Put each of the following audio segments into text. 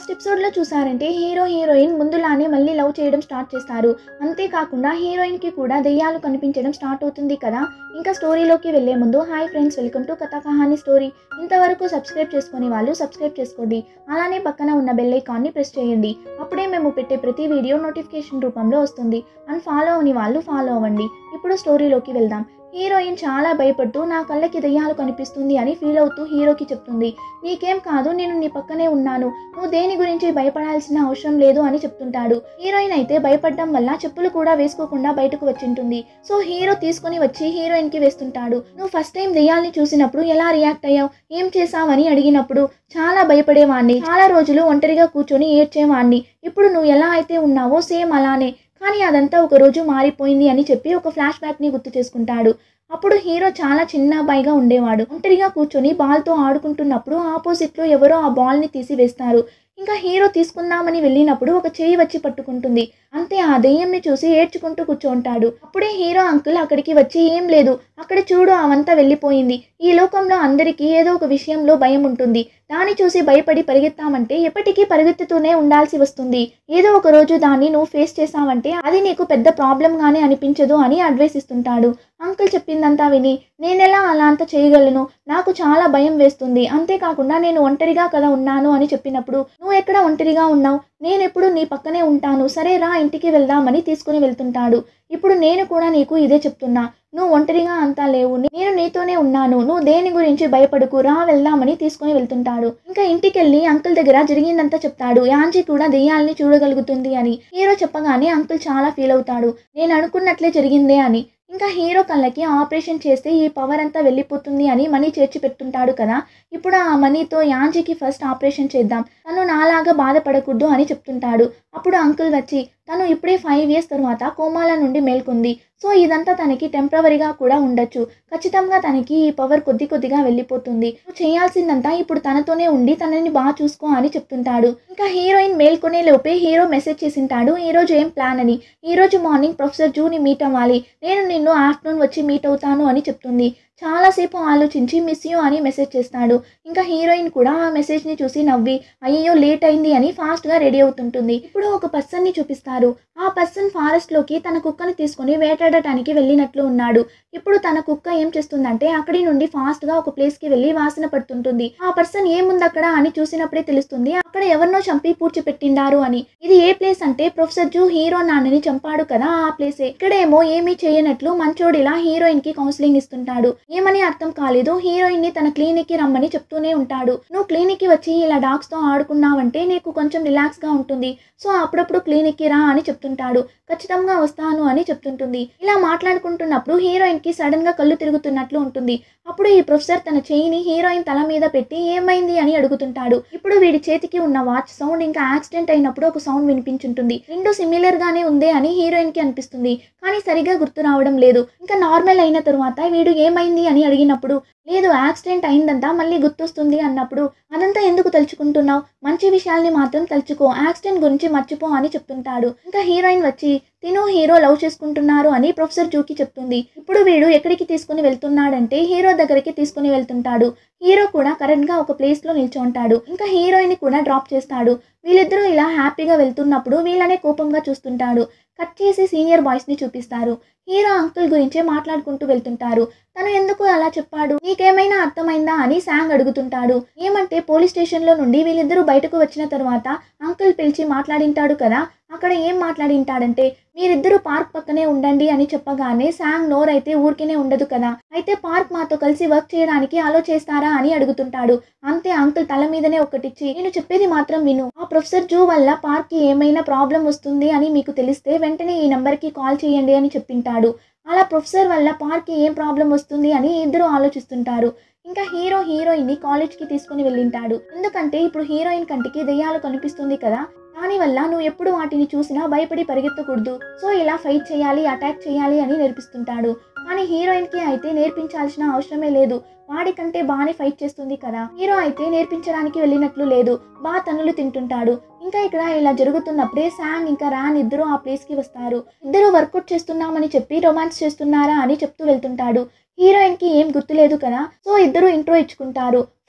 last ఎపిసోడ్లో చూసారంటే hero heroine ముందులానే మళ్ళీ లవ్ చేయడం స్టార్ట్ చేస్తారు అంతేకాకుండా హీరోయిన్కి కూడా దెయ్యాలు కనిపించడం స్టార్ట్ అవుతుంది కదా ఇంకా స్టోరీలోకి వెళ్లే ముందు హాయ్ ఫ్రెండ్స్ వెల్కమ్ టు కథా కహాని స్టోరీ ఇంతవరకు సబ్స్క్రైబ్ చేసుకునే వాళ్ళు సబ్స్క్రైబ్ చేసుకోండి అలానే పక్కన ఉన్న బెల్ ఐకాన్ని ప్రెస్ చేయండి అప్పుడే మేము పెట్టే ప్రతి వీడియో నోటిఫికేషన్ రూపంలో వస్తుంది అండ్ ఫాలో అవని వాళ్ళు ఫాలో అవ్వండి ఇప్పుడు స్టోరీలోకి వెళ్దాం హీరోయిన్ చాలా భయపడుతూ నా కళ్ళకి దయ్యాలు కనిపిస్తుంది అని ఫీల్ అవుతూ హీరోకి చెప్తుంది నీకేం కాదు నేను నీ పక్కనే ఉన్నాను నువ్వు దేని గురించి భయపడాల్సిన అవసరం లేదు అని చెప్తుంటాడు హీరోయిన్ అయితే భయపడడం వల్ల చెప్పులు కూడా వేసుకోకుండా బయటకు వచ్చింటుంది సో హీరో తీసుకుని వచ్చి హీరోయిన్ కి వేస్తుంటాడు నువ్వు ఫస్ట్ టైం దెయ్యాల్ని చూసినప్పుడు ఎలా రియాక్ట్ అయ్యావు ఏం చేసావని అడిగినప్పుడు చాలా భయపడేవాడిని చాలా రోజులు ఒంటరిగా కూర్చొని ఏడ్చేవాడిని ఇప్పుడు నువ్వు ఎలా అయితే ఉన్నావో సేమ్ అలానే కానీ అదంతా ఒక రోజు మారిపోయింది అని చెప్పి ఒక ఫ్లాష్ బ్యాక్ని గుర్తు చేసుకుంటాడు అప్పుడు హీరో చాలా చిన్న అబ్బాయిగా ఉండేవాడు ఒంటరిగా కూర్చొని బాల్తో ఆడుకుంటున్నప్పుడు ఆపోజిట్లో ఎవరో ఆ బాల్ని తీసి వేస్తారు ఇంకా హీరో తీసుకుందామని వెళ్ళినప్పుడు ఒక చేయి వచ్చి పట్టుకుంటుంది అంతే ఆ దెయ్యంని చూసి ఏడ్చుకుంటూ కూర్చోంటాడు అప్పుడే హీరో అంకుల్ అక్కడికి వచ్చి ఏం లేదు అక్కడ చూడు అవంతా వెళ్ళిపోయింది ఈ లోకంలో అందరికీ ఏదో ఒక విషయంలో భయం ఉంటుంది దాన్ని చూసి భయపడి పరిగెత్తామంటే ఎప్పటికీ పరిగెత్తుతూనే ఉండాల్సి వస్తుంది ఏదో ఒక రోజు దాన్ని నువ్వు ఫేస్ చేసావంటే అది నీకు పెద్ద ప్రాబ్లం గానే అనిపించదు అని అడ్వైస్ ఇస్తుంటాడు అంకుల్ చెప్పిందంతా విని నేనెలా అలా అంత చేయగలను నాకు చాలా భయం వేస్తుంది అంతేకాకుండా నేను ఒంటరిగా కదా ఉన్నాను అని చెప్పినప్పుడు నువ్వు ఎక్కడ ఒంటరిగా ఉన్నావు నేను ఎప్పుడు నీ పక్కనే ఉంటాను సరే రా ఇంటికి వెళ్దామని తీసుకుని వెళ్తుంటాడు ఇప్పుడు నేను కూడా నీకు ఇదే చెప్తున్నా నువ్వు ఒంటరిగా అంతా లేవు నేను నీతోనే ఉన్నాను నువ్వు దేని గురించి భయపడుకు రా వెళ్దామని తీసుకుని వెళ్తుంటాడు ఇంకా ఇంటికి వెళ్ళి అంకుల్ దగ్గర జరిగిందంతా చెప్తాడు యాంజీ కూడా దెయ్యాల్ని చూడగలుగుతుంది అని హీరో చెప్పగానే అంకుల్ చాలా ఫీల్ అవుతాడు నేను అనుకున్నట్లే జరిగిందే అని ఇంకా హీరో కళ్ళకి ఆపరేషన్ చేస్తే ఈ పవర్ అంతా వెళ్ళిపోతుంది అని మనీ చేర్చి పెట్టుంటాడు కదా ఇప్పుడు ఆ మనీతో యాంజీకి ఫస్ట్ ఆపరేషన్ చేద్దాం తను నాలాగా బాధపడకూడదు అని చెప్తుంటాడు అప్పుడు అంకుల్ వచ్చి తను ఇప్పుడే ఫైవ్ ఇయర్స్ తర్వాత కోమాల నుండి మేల్కొంది సో ఇదంతా తనకి టెంపరవరీగా కూడా ఉండొచ్చు ఖచ్చితంగా తనకి ఈ పవర్ కొద్ది కొద్దిగా వెళ్ళిపోతుంది నువ్వు చేయాల్సిందంతా ఇప్పుడు తనతోనే ఉండి తనని బాగా చూసుకో అని చెప్తుంటాడు ఇంకా హీరోయిన్ మేల్కొనే లోపే హీరో మెసేజ్ చేసింటాడు ఈ రోజు ఏం ప్లాన్ అని ఈ రోజు మార్నింగ్ ప్రొఫెసర్ జూని మీట్ అవ్వాలి నేను నిన్ను ఆఫ్టర్నూన్ వచ్చి మీట్ అవుతాను అని చెప్తుంది చాలాసేపు ఆలోచించి మిస్ యూ అని మెసేజ్ చేస్తాడు ఇంకా హీరోయిన్ కూడా ఆ మెసేజ్ని చూసి నవ్వి అయ్యో లేట్ అయింది అని ఫాస్ట్గా రెడీ అవుతుంటుంది ఇప్పుడు ఒక పర్సన్ని చూపిస్తారు ఆ పర్సన్ ఫారెస్ట్లోకి తన కుక్కను తీసుకొని వేటాడటానికి వెళ్ళినట్లు ఉన్నాడు ఇప్పుడు తన కుక్క ఏం చేస్తుందంటే అక్కడి నుండి ఫాస్ట్గా ఒక ప్లేస్కి వెళ్ళి వాసన పడుతుంటుంది ఆ పర్సన్ ఏముంది అక్కడ అని చూసినప్పుడే తెలుస్తుంది అక్కడ ఎవరినో చంపి పూడ్చిపెట్టిండారు అని ఇది ఏ ప్లేస్ అంటే ప్రొఫెసర్ జూ హీరో నాన్నని చంపాడు కదా ఆ ప్లేసే ఇక్కడేమో ఏమీ చేయనట్లు మంచోడిలా హీరోయిన్ కి కౌన్సిలింగ్ ఇస్తుంటాడు ఏమని అర్థం కాలేదు హీరోయిన్ ని తన క్లినిక్ కి రమ్మని చెప్తూనే ఉంటాడు నువ్వు క్లినిక్ కి వచ్చి ఇలా డాగ్స్ తో ఆడుకున్నావంటే నీకు కొంచెం రిలాక్స్ గా ఉంటుంది సో అప్పుడప్పుడు క్లినిక్ కి రా అని చెప్తుంటాడు ఖచ్చితంగా వస్తాను అని చెప్తుంటుంది ఇలా మాట్లాడుకుంటున్నప్పుడు హీరోయిన్ కి సడన్ గా కళ్ళు తిరుగుతున్నట్లు ఉంటుంది అప్పుడు ఈ ప్రొఫెసర్ తన చేయిని హీరోయిన్ తల మీద పెట్టి ఏమైంది అని అడుగుతుంటాడు ఇప్పుడు వీడి చేతికి ఉన్న వాచ్ సౌండ్ ఇంకా యాక్సిడెంట్ అయినప్పుడు ఒక సౌండ్ వినిపించుంటుంది రెండు సిమిలర్ గానే ఉందే అని హీరోయిన్ కి అనిపిస్తుంది కానీ సరిగా గుర్తు రావడం లేదు ఇంకా నార్మల్ అయిన తరువాత వీడు ఏమైంది అని అడిగినప్పుడు లేదు యాక్సిడెంట్ అయిందంతా మళ్ళీ గుర్తొస్తుంది అన్నప్పుడు అదంతా ఎందుకు తలుచుకుంటున్నావు మంచి విషయాల్ని మాత్రం తలుచుకో యాక్సిడెంట్ గురించి మర్చిపో అని చెప్తుంటాడు ఇంకా హీరోయిన్ వచ్చి తిను హీరో లవ్ చేసుకుంటున్నారు అని ప్రొఫెసర్ జూకి చెప్తుంది ఇప్పుడు వీడు ఎక్కడికి తీసుకుని వెళ్తున్నాడంటే హీరో దగ్గరికి తీసుకుని వెళ్తుంటాడు హీరో కూడా కరెక్ట్ గా ఒక ప్లేస్ లో నిల్చుంటాడు ఇంకా హీరోయిన్ కూడా డ్రాప్ చేస్తాడు వీళ్ళిద్దరూ ఇలా హ్యాపీగా వెళ్తున్నప్పుడు వీళ్ళనే కోపంగా చూస్తుంటాడు కట్ చేసి సీనియర్ బాయ్స్ ని చూపిస్తారు హీరో అంకుల్ గురించే మాట్లాడుకుంటూ వెళ్తుంటారు తను ఎందుకు అలా చెప్పాడు నీకేమైనా అర్థమైందా అని శాంగ్ అడుగుతుంటాడు ఏమంటే పోలీస్ స్టేషన్లో నుండి వీళ్ళిద్దరూ బయటకు వచ్చిన తర్వాత అంకుల్ పిలిచి మాట్లాడింటాడు కదా అక్కడ ఏం మాట్లాడింటాడంటే మీరిద్దరూ పార్క్ పక్కనే ఉండండి అని చెప్పగానే శాంగ్ నోరైతే ఊరికేనే ఉండదు కదా అయితే పార్క్ మాతో కలిసి వర్క్ చేయడానికి అలో చేస్తారా అని అడుగుతుంటాడు అంతే అంకుల్ తల మీదనే ఒకటిచ్చి నేను చెప్పేది మాత్రం విను ఆ ప్రొఫెసర్ జూ వల్ల పార్క్ కి ఏమైనా ప్రాబ్లం వస్తుంది అని మీకు తెలిస్తే వెంటనే ఈ నంబర్కి కాల్ చేయండి అని చెప్పింటాడు అలా ప్రొఫెసర్ వల్ల పార్క్కి ఏం ప్రాబ్లం వస్తుంది అని ఇద్దరు ఆలోచిస్తుంటారు ఇంకా హీరో హీరోయిన్ని కాలేజ్కి తీసుకుని వెళ్ళింటాడు ఎందుకంటే ఇప్పుడు హీరోయిన్ కంటికి దెయ్యాలు కనిపిస్తుంది కదా దానివల్ల నువ్వు ఎప్పుడు వాటిని చూసినా భయపడి పరిగెత్తకూడదు సో ఇలా ఫైట్ చేయాలి అటాక్ చేయాలి అని నేర్పిస్తుంటాడు కానీ హీరోయిన్కి అయితే నేర్పించాల్సిన అవసరమే లేదు వాడికంటే బాగానే ఫైట్ చేస్తుంది కదా హీరో అయితే నేర్పించడానికి వెళ్ళినట్లు లేదు బా తనులు తింటుంటాడు ఇంకా ఇక్కడ ఇలా జరుగుతున్నప్పుడే శాంగ్ ఇంకా రాన్ ఇద్దరు ఆ ప్లేస్కి వస్తారు ఇద్దరు వర్కౌట్ చేస్తున్నామని చెప్పి రొమాన్స్ చేస్తున్నారా అని చెప్తూ వెళ్తుంటాడు హీరోయిన్కి ఏం గుర్తులేదు కదా సో ఇద్దరు ఇంట్రో ఇచ్చుకుంటారు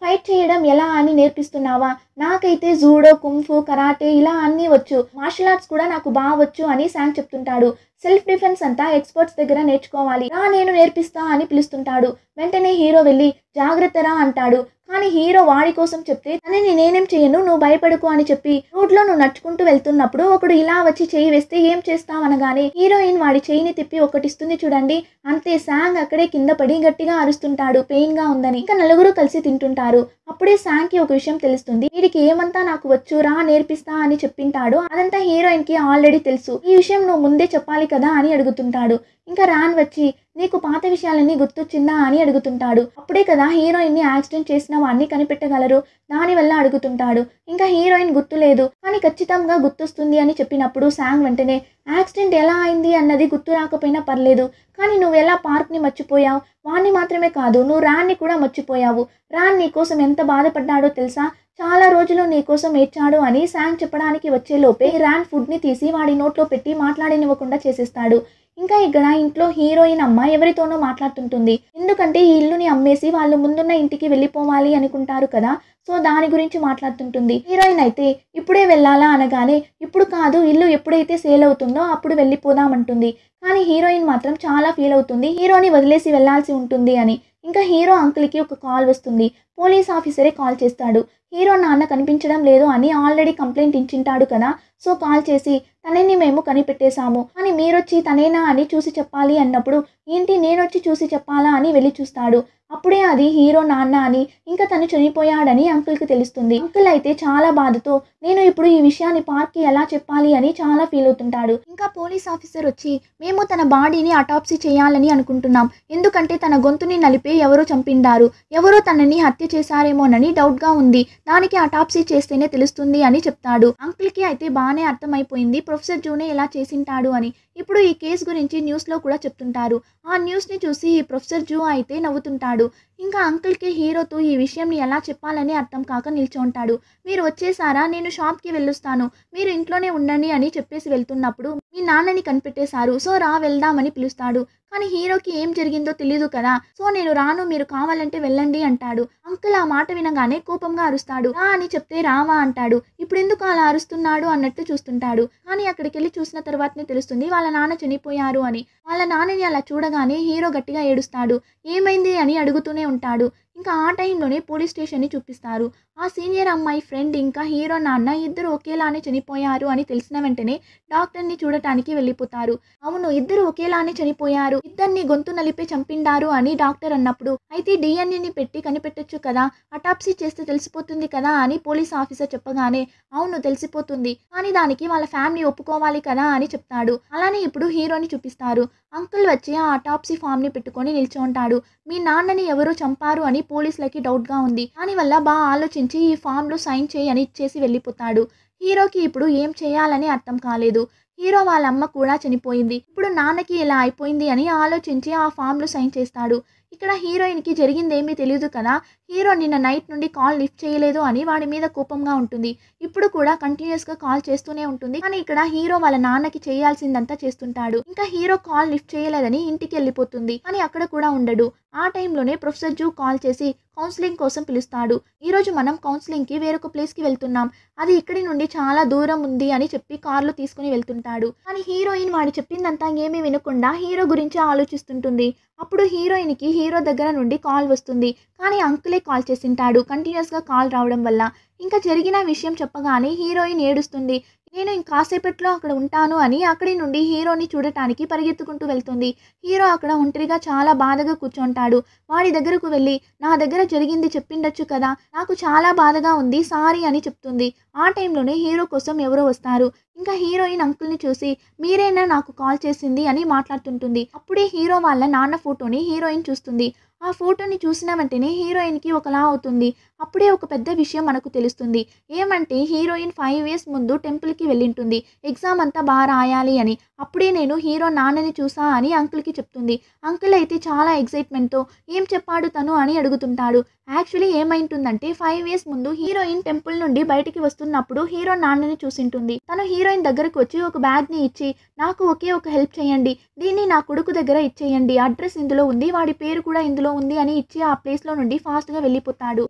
ఫైట్ చేయడం ఎలా అని నేర్పిస్తున్నావా నాకైతే జూడో కుంఫు కరాటే ఇలా అన్నీ వచ్చు మార్షల్ ఆర్ట్స్ కూడా నాకు బాగా వచ్చు అని శాంగ్ చెప్తుంటాడు సెల్ఫ్ డిఫెన్స్ అంతా ఎక్స్పర్ట్స్ దగ్గర నేర్చుకోవాలి రా నేను నేర్పిస్తా అని పిలుస్తుంటాడు వెంటనే హీరో వెళ్ళి జాగ్రత్తరా అంటాడు కానీ హీరో వాడి కోసం చెప్తే తనని నేనేం చేయను నువ్వు భయపడకు అని చెప్పి రోడ్లో నువ్వు నడుచుకుంటూ వెళ్తున్నప్పుడు ఒకడు ఇలా వచ్చి చేయి వేస్తే ఏం చేస్తావు అనగానే హీరోయిన్ వాడి చేయిని తిప్పి ఒకటిస్తుంది చూడండి అంతే శాంగ్ అక్కడే కింద పడి గట్టిగా అరుస్తుంటాడు పెయిన్ గా ఉందని ఇంకా నలుగురు కలిసి తింటుంటారు అప్పుడే శాంగ్ కి ఒక విషయం తెలుస్తుంది వీడికి ఏమంతా నాకు వచ్చు రా నేర్పిస్తా అని చెప్పింటాడు అదంతా హీరోయిన్ కి ఆల్రెడీ తెలుసు ఈ విషయం నువ్వు ముందే చెప్పాలి కదా అని అడుగుతుంటాడు ఇంకా రాన్ వచ్చి నీకు పాత విషయాలన్నీ గుర్తొచ్చిందా అని అడుగుతుంటాడు అప్పుడే కదా హీరోయిన్ ని యాక్సిడెంట్ చేసిన వాడిని కనిపెట్టగలరు దానివల్ల అడుగుతుంటాడు ఇంకా హీరోయిన్ గుర్తులేదు కానీ ఖచ్చితంగా గుర్తొస్తుంది అని చెప్పినప్పుడు శాంగ్ వెంటనే యాక్సిడెంట్ ఎలా అయింది అన్నది గుర్తు రాకపోయినా పర్లేదు కానీ నువ్వు ఎలా పార్క్ని మర్చిపోయావు వాణ్ణి మాత్రమే కాదు నువ్వు రాన్ని కూడా మర్చిపోయావు రాన్ నీ కోసం ఎంత బాధపడ్డాడో తెలుసా చాలా రోజులు నీ కోసం ఏడ్చాడు అని శాంగ్ చెప్పడానికి వచ్చేలోపే రాన్ ఫుడ్ని తీసి వాడి నోట్లో పెట్టి మాట్లాడనివ్వకుండా చేసేస్తాడు ఇంకా ఇక్కడ ఇంట్లో హీరోయిన్ అమ్మ ఎవరితోనో మాట్లాడుతుంటుంది ఎందుకంటే ఈ ఇల్లుని అమ్మేసి వాళ్ళు ముందున్న ఇంటికి వెళ్ళిపోవాలి అనుకుంటారు కదా సో దాని గురించి మాట్లాడుతుంటుంది హీరోయిన్ అయితే ఇప్పుడే వెళ్ళాలా అనగానే ఇప్పుడు కాదు ఇల్లు ఎప్పుడైతే సేల్ అవుతుందో అప్పుడు వెళ్ళిపోదామంటుంది కానీ హీరోయిన్ మాత్రం చాలా ఫీల్ అవుతుంది హీరోని వదిలేసి వెళ్ళాల్సి ఉంటుంది అని ఇంకా హీరో అంకుల్కి ఒక కాల్ వస్తుంది పోలీస్ ఆఫీసరే కాల్ చేస్తాడు హీరో నాన్న కనిపించడం లేదు అని ఆల్రెడీ కంప్లైంట్ ఇచ్చింటాడు కదా సో కాల్ చేసి తనని మేము కనిపెట్టేశాము అని మీరొచ్చి తనేనా అని చూసి చెప్పాలి అన్నప్పుడు ఏంటి నేనొచ్చి చూసి చెప్పాలా అని వెళ్ళి చూస్తాడు అప్పుడే అది హీరో నాన్న అని ఇంకా తను చనిపోయాడని అంకుల్కి తెలుస్తుంది అంకుల్ అయితే చాలా బాధతో నేను ఇప్పుడు ఈ విషయాన్ని పార్క్కి ఎలా చెప్పాలి అని చాలా ఫీల్ అవుతుంటాడు ఇంకా పోలీస్ ఆఫీసర్ వచ్చి మేము తన బాడీని అటాప్సీ చేయాలని అనుకుంటున్నాం ఎందుకంటే తన గొంతుని నలిపి ఎవరో చంపిండారు ఎవరో తనని హత్య చేశారేమోనని డౌట్గా ఉంది దానికి అటాప్సీ చేస్తేనే తెలుస్తుంది అని చెప్తాడు అంకుల్కి అయితే బాగానే అర్థమైపోయింది ప్రొఫెసర్ జూనే ఇలా చేసింటాడు అని ఇప్పుడు ఈ కేసు గురించి న్యూస్లో కూడా చెప్తుంటారు ఆ న్యూస్ని చూసి ఈ ప్రొఫెసర్ జూ అయితే నవ్వుతుంటాడు ఇంకా అంకుల్కి హీరోతో ఈ విషయంని ఎలా చెప్పాలని అర్థం కాక నిల్చుంటాడు మీరు వచ్చేసారా నేను షాప్కి వెళ్ళొస్తాను మీరు ఇంట్లోనే ఉండండి అని చెప్పేసి వెళ్తున్నప్పుడు మీ నాన్నని కనిపెట్టేశారు సో రా వెళ్దామని పిలుస్తాడు కానీ హీరోకి ఏం జరిగిందో తెలియదు కదా సో నేను రాను మీరు కావాలంటే వెళ్ళండి అంటాడు అంకుల్ ఆ మాట వినగానే కోపంగా అరుస్తాడు రా అని చెప్తే రావా అంటాడు ఇప్పుడు ఎందుకు అలా అరుస్తున్నాడు అన్నట్టు చూస్తుంటాడు కానీ అక్కడికి వెళ్ళి చూసిన తర్వాతనే తెలుస్తుంది వాళ్ళ నాన్న చనిపోయారు అని వాళ్ళ నాన్నని అలా చూడగానే హీరో గట్టిగా ఏడుస్తాడు ఏమైంది అని అడుగుతూనే ఉంటాడు ఇంకా ఆ టైంలోనే పోలీస్ స్టేషన్ని చూపిస్తారు ఆ సీనియర్ అమ్మాయి ఫ్రెండ్ ఇంకా హీరో నాన్న ఇద్దరు ఒకేలానే చనిపోయారు అని తెలిసిన వెంటనే డాక్టర్ని చూడటానికి వెళ్ళిపోతారు అవును ఇద్దరు ఒకేలానే చనిపోయారు ఇద్దరిని గొంతు నలిపే చంపిండారు అని డాక్టర్ అన్నప్పుడు అయితే డిఎన్ఏని పెట్టి కనిపెట్టొచ్చు కదా అటాప్సీ చేస్తే తెలిసిపోతుంది కదా అని పోలీస్ ఆఫీసర్ చెప్పగానే అవును తెలిసిపోతుంది కానీ దానికి వాళ్ళ ఫ్యామిలీ ఒప్పుకోవాలి కదా అని చెప్తాడు అలానే ఇప్పుడు హీరోని చూపిస్తారు అంకుల్ వచ్చి ఆ అటాప్సీ ఫామ్ని పెట్టుకొని నిల్చుంటాడు మీ నాన్నని ఎవరో చంపారు అని పోలీసులకి డౌట్గా ఉంది దానివల్ల బాగా ఆలోచించి ఈ ఫామ్లో సైన్ చేయి అని ఇచ్చేసి వెళ్ళిపోతాడు హీరోకి ఇప్పుడు ఏం చేయాలని అర్థం కాలేదు హీరో వాళ్ళ అమ్మ కూడా చనిపోయింది ఇప్పుడు నాన్నకి ఇలా అయిపోయింది అని ఆలోచించి ఆ ఫామ్లో సైన్ చేస్తాడు ఇక్కడ హీరోయిన్కి జరిగింది ఏమీ తెలియదు కదా హీరో నిన్న నైట్ నుండి కాల్ లిఫ్ట్ చేయలేదు అని వాడి మీద కోపంగా ఉంటుంది ఇప్పుడు కూడా కంటిన్యూస్గా కాల్ చేస్తూనే ఉంటుంది కానీ ఇక్కడ హీరో వాళ్ళ నాన్నకి చేయాల్సిందంతా చేస్తుంటాడు ఇంకా హీరో కాల్ లిఫ్ట్ చేయలేదని ఇంటికి వెళ్ళిపోతుంది కానీ అక్కడ కూడా ఉండడు ఆ టైంలోనే ప్రొఫెసర్ జూ కాల్ చేసి కౌన్సిలింగ్ కోసం పిలుస్తాడు ఈరోజు మనం కౌన్సిలింగ్కి వేరొక ప్లేస్కి వెళ్తున్నాం అది ఇక్కడి నుండి చాలా దూరం ఉంది అని చెప్పి కార్లో తీసుకుని వెళ్తుంటాడు కానీ హీరోయిన్ వాడు చెప్పిందంతా ఏమీ వినకుండా హీరో గురించి ఆలోచిస్తుంటుంది అప్పుడు హీరోయిన్కి హీరో దగ్గర నుండి కాల్ వస్తుంది కానీ అంకులే కాల్ చేసింటాడు కంటిన్యూస్గా కాల్ రావడం వల్ల ఇంకా జరిగిన విషయం చెప్పగానే హీరోయిన్ ఏడుస్తుంది నేను ఇంకాసేపట్లో అక్కడ ఉంటాను అని అక్కడి నుండి హీరోని చూడటానికి పరిగెత్తుకుంటూ వెళ్తుంది హీరో అక్కడ ఒంటరిగా చాలా బాధగా కూర్చుంటాడు వాడి దగ్గరకు వెళ్ళి నా దగ్గర జరిగింది చెప్పిండొచ్చు కదా నాకు చాలా బాధగా ఉంది సారీ అని చెప్తుంది ఆ టైంలోనే హీరో కోసం ఎవరో వస్తారు ఇంకా హీరోయిన్ అంకుల్ని చూసి మీరేనా నాకు కాల్ చేసింది అని మాట్లాడుతుంటుంది అప్పుడే హీరో వాళ్ళ నాన్న ఫోటోని హీరోయిన్ చూస్తుంది ఆ ఫోటోని చూసిన వెంటనే హీరోయిన్కి ఒకలా అవుతుంది అప్పుడే ఒక పెద్ద విషయం మనకు తెలుస్తుంది ఏమంటే హీరోయిన్ ఫైవ్ ఇయర్స్ ముందు టెంపుల్కి వెళ్ళింటుంది ఎగ్జామ్ అంతా బాగా రాయాలి అని అప్పుడే నేను హీరో నాన్నని చూసా అని అంకుల్కి చెప్తుంది అంకుల్ అయితే చాలా ఎగ్జైట్మెంట్తో ఏం చెప్పాడు తను అని అడుగుతుంటాడు యాక్చువల్లీ ఏమైంటుందంటే ఫైవ్ ఇయర్స్ ముందు హీరోయిన్ టెంపుల్ నుండి బయటికి వస్తున్నప్పుడు హీరో నాన్నని చూసింటుంది తను హీరోయిన్ దగ్గరకు వచ్చి ఒక బ్యాగ్ని ఇచ్చి నాకు ఒకే ఒక హెల్ప్ చేయండి దీన్ని నా కొడుకు దగ్గర ఇచ్చేయండి అడ్రస్ ఇందులో ఉంది వాడి పేరు కూడా ఇందులో ఉంది అని ఇచ్చి ఆ ప్లేస్లో నుండి ఫాస్ట్గా వెళ్ళిపోతాడు ఎందుకంటే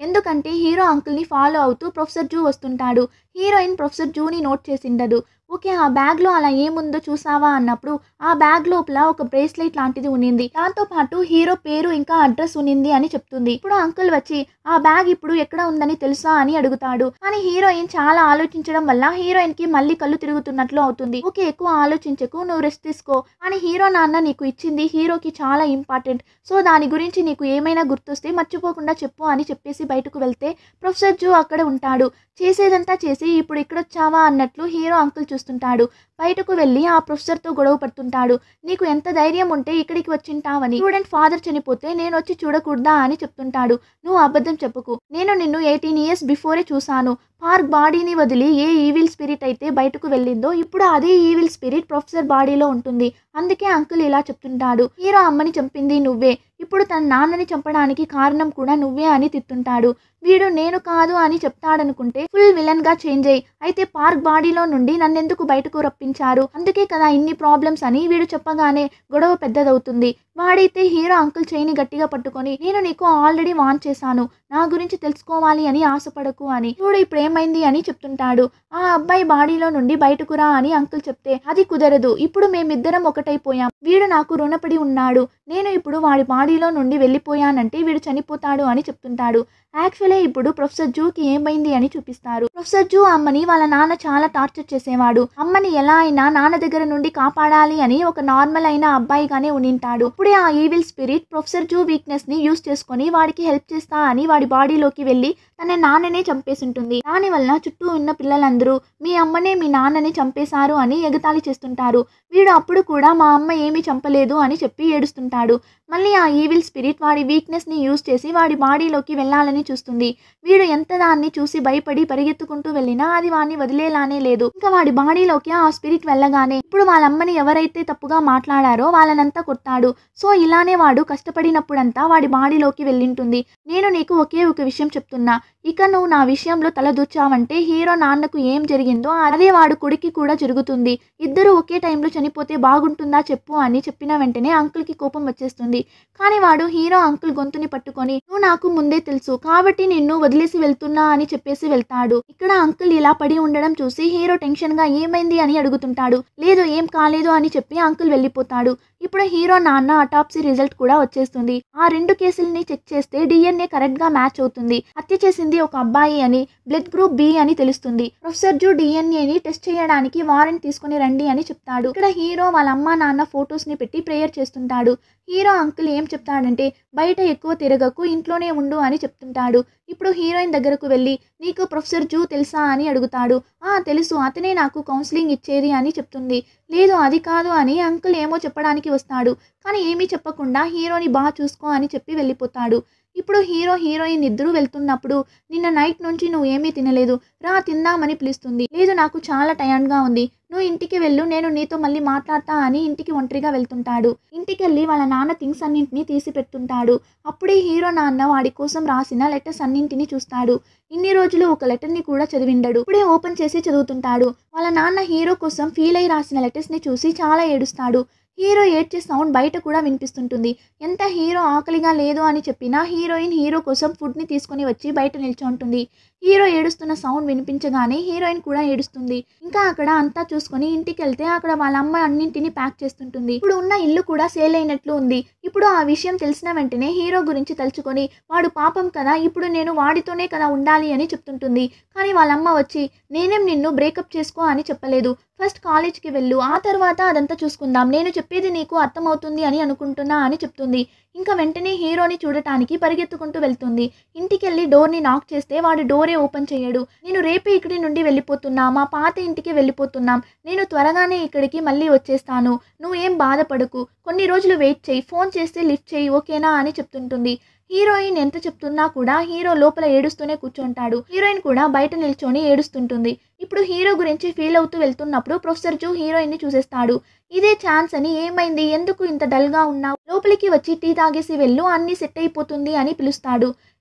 ఎందుకంటే హీరో అంకుల్ని ఫాలో అవుతూ ప్రొఫెసర్ జూ వస్తుంటాడు హీరోయిన్ ప్రొఫెసర్ జూని నోట్ చేసిండదు ఓకే ఆ బ్యాగ్లో అలా ఏముందో చూసావా అన్నప్పుడు ఆ బ్యాగ్ లోపల ఒక బ్రేస్లెట్ లాంటిది ఉన్నింది దాంతో పాటు హీరో పేరు ఇంకా అడ్రస్ ఉన్నింది అని చెప్తుంది ఇప్పుడు అంకుల్ వచ్చి ఆ బ్యాగ్ ఇప్పుడు ఎక్కడ ఉందని తెలుసా అని అడుగుతాడు కానీ హీరోయిన్ చాలా ఆలోచించడం వల్ల హీరోయిన్ కి మళ్ళీ కళ్ళు తిరుగుతున్నట్లు అవుతుంది ఓకే ఎక్కువ ఆలోచించకు నువ్వు రెస్ట్ తీసుకో కానీ హీరో నాన్న నీకు ఇచ్చింది హీరోకి చాలా ఇంపార్టెంట్ సో దాని గురించి నీకు ఏమైనా గుర్తొస్తే మర్చిపోకుండా చెప్పు అని చెప్పేసి బయటకు వెళ్తే ప్రొఫెసర్ జూ అక్కడ ఉంటాడు చేసేదంతా చేసి ఇప్పుడు ఇక్కడొచ్చావా అన్నట్లు హీరో అంకుల్ చూస్తుంటాడు బయటకు వెళ్ళి ఆ ప్రొఫెసర్తో గొడవ పడుతుంటాడు నీకు ఎంత ధైర్యం ఉంటే ఇక్కడికి వచ్చింటావని స్టూడెంట్ ఫాదర్ చనిపోతే నేను వచ్చి చూడకూడదా అని చెప్తుంటాడు నువ్వు అబద్ధం చెప్పుకు నేను నిన్ను ఎయిటీన్ ఇయర్స్ బిఫోరే చూశాను పార్క్ బాడీని వదిలి ఏ ఈవిల్ స్పిరిట్ అయితే బయటకు వెళ్ళిందో ఇప్పుడు అదే ఈవిల్ స్పిరిట్ ప్రొఫెసర్ బాడీలో ఉంటుంది అందుకే అంకుల్ ఇలా చెప్తుంటాడు హీరో అమ్మని చంపింది నువ్వే ఇప్పుడు తన నాన్నని చంపడానికి కారణం కూడా నువ్వే అని తిట్టుంటాడు వీడు నేను కాదు అని చెప్తాడనుకుంటే ఫుల్ విలన్ గా చేంజ్ అయ్యి అయితే పార్క్ బాడీలో నుండి నన్నెందుకు బయటకు రప్పించారు అందుకే కదా ఇన్ని ప్రాబ్లమ్స్ అని వీడు చెప్పగానే గొడవ పెద్దదవుతుంది వాడైతే హీరో అంకుల్ చేయిని గట్టిగా పట్టుకొని నేను నీకు ఆల్రెడీ వాన్ చేశాను నా గురించి తెలుసుకోవాలి అని ఆశపడకు అని చూడు ఇప్పుడు ఏమైంది అని చెప్తుంటాడు ఆ అబ్బాయి బాడీలో నుండి బయటకు రా అని అంకుల్ చెప్తే అది కుదరదు ఇప్పుడు మేమిద్దరం ఒకటైపోయాం వీడు నాకు రుణపడి ఉన్నాడు నేను ఇప్పుడు వాడి బాడీలో నుండి వెళ్ళిపోయానంటే వీడు చనిపోతాడు అని చెప్తుంటాడు యాక్చువల్లీ ఇప్పుడు ప్రొఫెసర్ జూకి ఏమైంది అని చూపిస్తారు ప్రొఫెసర్ జూ అమ్మని వాళ్ళ నాన్న చాలా టార్చర్ చేసేవాడు అమ్మని ఎలా అయినా నాన్న దగ్గర నుండి కాపాడాలి అని ఒక నార్మల్ అయిన అబ్బాయిగానే ఉనింటాడు అప్పుడే ఆ evil spirit professor Joo weakness ని యూస్ చేసుకొని వాడికి హెల్ప్ చేస్తా అని వాడి బాడీలోకి వెళ్ళి తన నాన్ననే చంపేసింటుంది దాని వల్ల చుట్టూ ఉన్న పిల్లలందరూ మీ అమ్మనే మీ నాన్నని చంపేశారు అని ఎగతాళి చేస్తుంటారు వీడు అప్పుడు కూడా మా అమ్మ ఏమీ చంపలేదు అని చెప్పి ఏడుస్తుంటాడు మళ్ళీ ఆ ఈవిల్ స్పిరిట్ వాడి వీక్నెస్ ని యూస్ చేసి వాడి బాడీలోకి వెళ్ళాలని చూస్తుంది వీడు ఎంత దాన్ని చూసి భయపడి పరిగెత్తుకుంటూ వెళ్ళినా అది వాడిని వదిలేలానే లేదు ఇంకా వాడి బాడీలోకి ఆ స్పిరిట్ వెళ్ళగానే ఇప్పుడు వాళ్ళమ్మని ఎవరైతే తప్పుగా మాట్లాడారో వాళ్ళనంతా కొట్టాడు సో ఇలానే వాడు కష్టపడినప్పుడంతా వాడి బాడీలోకి వెళ్ళింటుంది నేను నీకు ఒకే ఒక విషయం చెప్తున్నా ఇక నువ్వు నా విషయంలో తలదూర్చావంటే హీరో నాన్నకు ఏం జరిగిందో అదే వాడు కొడుకి కూడా జరుగుతుంది ఇద్దరు ఒకే టైంలో చనిపోతే బాగుంటుందా చెప్పు అని చెప్పిన వెంటనే అంకుల్కి కోపం వచ్చేస్తుంది కానీ వాడు హీరో అంకుల్ గొంతుని పట్టుకొని నువ్వు నాకు ముందే తెలుసు కాబట్టి నిన్ను వదిలేసి వెళ్తున్నా అని చెప్పేసి వెళ్తాడు ఇక్కడ అంకుల్ ఇలా పడి ఉండడం చూసి హీరో టెన్షన్ గా ఏమైంది అని అడుగుతుంటాడు లేదు ఏం కాలేదు అని చెప్పి అంకుల్ వెళ్ళిపోతాడు ఇప్పుడు హీరో నాన్న అటాప్సీ రిజల్ట్ కూడా వచ్చేస్తుంది ఆ రెండు కేసుల్ని చెక్ చేస్తే డిఎన్ఏ కరెక్ట్ గా మ్యాచ్ అవుతుంది హత్య చేసింది ఒక అబ్బాయి అని బ్లడ్ గ్రూప్ బి అని తెలుస్తుంది ప్రొఫెసర్ జూ డిఎన్ఏని టెస్ట్ చేయడానికి వారెంట్ తీసుకుని రండి అని చెప్తాడు ఇక్కడ హీరో వాళ్ళ అమ్మ నాన్న ఫొటోస్ ని పెట్టి ప్రేయర్ చేస్తుంటాడు హీరో అంకుల్ ఏం చెప్తాడంటే బయట ఎక్కువ తిరగకు ఇంట్లోనే ఉండు అని చెప్తుంటాడు ఇప్పుడు హీరోయిన్ దగ్గరకు వెళ్ళి నీకు ప్రొఫెసర్ జూ తెలుసా అని అడుగుతాడు ఆ తెలుసు అతనే నాకు కౌన్సిలింగ్ ఇచ్చేది అని చెప్తుంది లేదు అది కాదు అని అంకుల్ ఏమో చెప్పడానికి వస్తాడు కానీ ఏమీ చెప్పకుండా హీరోని బాగా చూసుకో అని చెప్పి వెళ్ళిపోతాడు ఇప్పుడు హీరో హీరోయిన్ ఇద్దరు వెళ్తున్నప్పుడు నిన్న నైట్ నుంచి నువ్వు ఏమీ తినలేదు రా తిందామని పిలుస్తుంది లేదు నాకు చాలా టైర్డ్గా ఉంది నువ్వు ఇంటికి వెళ్ళు నేను నీతో మళ్ళీ మాట్లాడతా అని ఇంటికి ఒంటరిగా వెళ్తుంటాడు ఇంటికి వెళ్ళి వాళ్ళ నాన్న థింగ్స్ అన్నింటినీ తీసి పెడుతుంటాడు అప్పుడే హీరో నాన్న వాడి కోసం రాసిన లెటర్స్ అన్నింటినీ చూస్తాడు ఇన్ని రోజులు ఒక లెటర్ని కూడా చదివిండడు ఇప్పుడే ఓపెన్ చేసి చదువుతుంటాడు వాళ్ళ నాన్న హీరో కోసం ఫీల్ అయి రాసిన లెటర్స్ని చూసి చాలా ఏడుస్తాడు హీరో ఏడ్చే సౌండ్ బయట కూడా వినిపిస్తుంటుంది ఎంత హీరో ఆకలిగా లేదు అని చెప్పినా హీరోయిన్ హీరో కోసం ఫుడ్ని తీసుకొని వచ్చి బయట నిల్చుంటుంది హీరో ఏడుస్తున్న సౌండ్ వినిపించగానే హీరోయిన్ కూడా ఏడుస్తుంది ఇంకా అక్కడ అంతా చూసుకొని ఇంటికి వెళ్తే అక్కడ వాళ్ళ అమ్మ అన్నింటినీ ప్యాక్ చేస్తుంటుంది ఇప్పుడు ఉన్న ఇల్లు కూడా సేల్ అయినట్లు ఉంది ఇప్పుడు ఆ విషయం తెలిసిన వెంటనే హీరో గురించి తలుచుకొని వాడు పాపం కదా ఇప్పుడు నేను వాడితోనే కదా ఉండాలి అని చెప్తుంటుంది కానీ వాళ్ళ అమ్మ వచ్చి నేనేం నిన్ను బ్రేకప్ చేసుకో అని చెప్పలేదు ఫస్ట్ కాలేజ్కి వెళ్ళు ఆ తర్వాత అదంతా చూసుకుందాం నేను చెప్పేది నీకు అర్థమవుతుంది అని అనుకుంటున్నా అని చెప్తుంది ఇంకా వెంటనే హీరోని చూడటానికి పరిగెత్తుకుంటూ వెళ్తుంది ఇంటికి వెళ్ళి డోర్ని నాక్ చేస్తే వాడు డోరే ఓపెన్ చేయడు నేను రేపే ఇక్కడి నుండి వెళ్ళిపోతున్నా మా పాత ఇంటికి వెళ్ళిపోతున్నాం నేను త్వరగానే ఇక్కడికి మళ్ళీ వచ్చేస్తాను నువ్వేం బాధపడకు కొన్ని రోజులు వెయిట్ చేయి ఫోన్ చేస్తే లిఫ్ట్ చేయి ఓకేనా అని చెప్తుంటుంది హీరోయిన్ ఎంత చెప్తున్నా కూడా హీరో లోపల ఏడుస్తూనే కూర్చుంటాడు హీరోయిన్ కూడా బయట నిల్చొని ఏడుస్తుంటుంది ఇప్పుడు హీరో గురించి ఫీల్ అవుతూ వెళ్తున్నప్పుడు ప్రొఫెసర్ జూ హీరోయిన్ ని చూసేస్తాడు ఇదే ఛాన్స్ అని ఏమైంది ఎందుకు ఇంత డల్ గా ఉన్నావు లోపలికి వచ్చి టీ తాగేసి వెళ్ళు అన్ని సెట్ అయిపోతుంది అని పిలుస్తాడు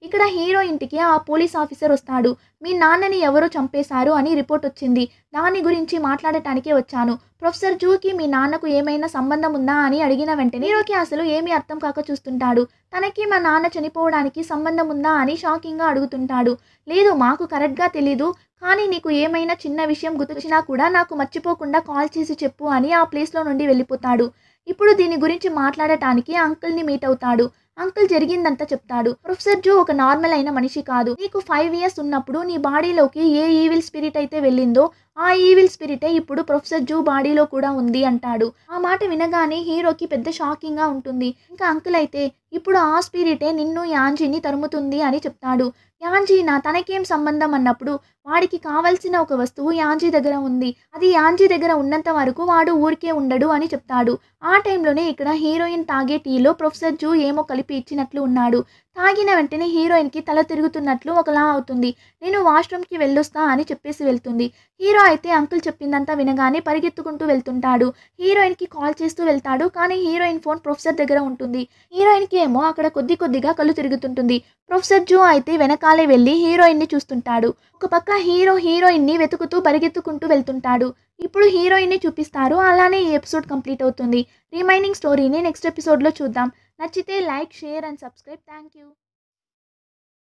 ఇక్కడ హీరో ఇంటికి ఆ పోలీస్ ఆఫీసర్ వస్తాడు మీ నాన్నని ఎవరో చంపేశారు అని రిపోర్ట్ వచ్చింది దాని గురించి మాట్లాడటానికే వచ్చాను ప్రొఫెసర్ జూకి మీ నాన్నకు ఏమైనా సంబంధం ఉందా అని అడిగిన వెంటనే హీరోకి అసలు ఏమీ అర్థం కాక చూస్తుంటాడు తనకి మా నాన్న చనిపోవడానికి సంబంధం ఉందా అని షాకింగ్గా అడుగుతుంటాడు లేదు మాకు కరెక్ట్గా తెలీదు కానీ నీకు ఏమైనా చిన్న విషయం గుర్తొచ్చినా కూడా నాకు మర్చిపోకుండా కాల్ చేసి చెప్పు అని ఆ ప్లేస్లో నుండి వెళ్ళిపోతాడు ఇప్పుడు దీని గురించి మాట్లాడటానికి అంకుల్ని మీట్ అవుతాడు అంకుల్ జరిగిందంతా చెప్తాడు ప్రొఫెసర్ జో ఒక నార్మల్ అయిన మనిషి కాదు నీకు ఫైవ్ ఇయర్స్ ఉన్నప్పుడు నీ బాడీలోకి ఏ ఈవిల్ స్పిరిట్ అయితే వెళ్ళిందో ఆ ఈవిల్ స్పిరిటే ఇప్పుడు ప్రొఫెసర్ జూ బాడీలో కూడా ఉంది అంటాడు ఆ మాట వినగానే హీరోకి పెద్ద షాకింగ్ గా ఉంటుంది ఇంకా అంకుల్ అయితే ఇప్పుడు ఆ స్పిరిటే నిన్ను యాంజీని తరుముతుంది అని చెప్తాడు యాంజీనా తనకేం సంబంధం అన్నప్పుడు వాడికి కావలసిన ఒక వస్తువు యాంజీ దగ్గర ఉంది అది యాంజీ దగ్గర ఉన్నంత వరకు వాడు ఊరికే ఉండడు అని చెప్తాడు ఆ టైంలోనే ఇక్కడ హీరోయిన్ తాగే టీలో ప్రొఫెసర్ జూ ఏమో కలిపి ఇచ్చినట్లు ఉన్నాడు తాగిన వెంటనే హీరోయిన్కి తల తిరుగుతున్నట్లు ఒకలా అవుతుంది నేను వాష్రూమ్కి వెళ్ళొస్తా అని చెప్పేసి వెళ్తుంది హీరో అయితే అంకుల్ చెప్పిందంతా వినగానే పరిగెత్తుకుంటూ వెళ్తుంటాడు హీరోయిన్కి కాల్ చేస్తూ వెళ్తాడు కానీ హీరోయిన్ ఫోన్ ప్రొఫెసర్ దగ్గర ఉంటుంది హీరోయిన్కి ఏమో అక్కడ కొద్ది కొద్దిగా కళ్ళు తిరుగుతుంటుంది ప్రొఫెసర్ జూ అయితే వెనకాలే వెళ్ళి హీరోయిన్ని చూస్తుంటాడు ఒక పక్క హీరో హీరోయిన్ని వెతుకుతూ పరిగెత్తుకుంటూ వెళ్తుంటాడు ఇప్పుడు హీరోయిన్ని చూపిస్తారు అలానే ఈ ఎపిసోడ్ కంప్లీట్ అవుతుంది రిమైనింగ్ స్టోరీని నెక్స్ట్ ఎపిసోడ్లో చూద్దాం నచ్చితే like share and subscribe thank you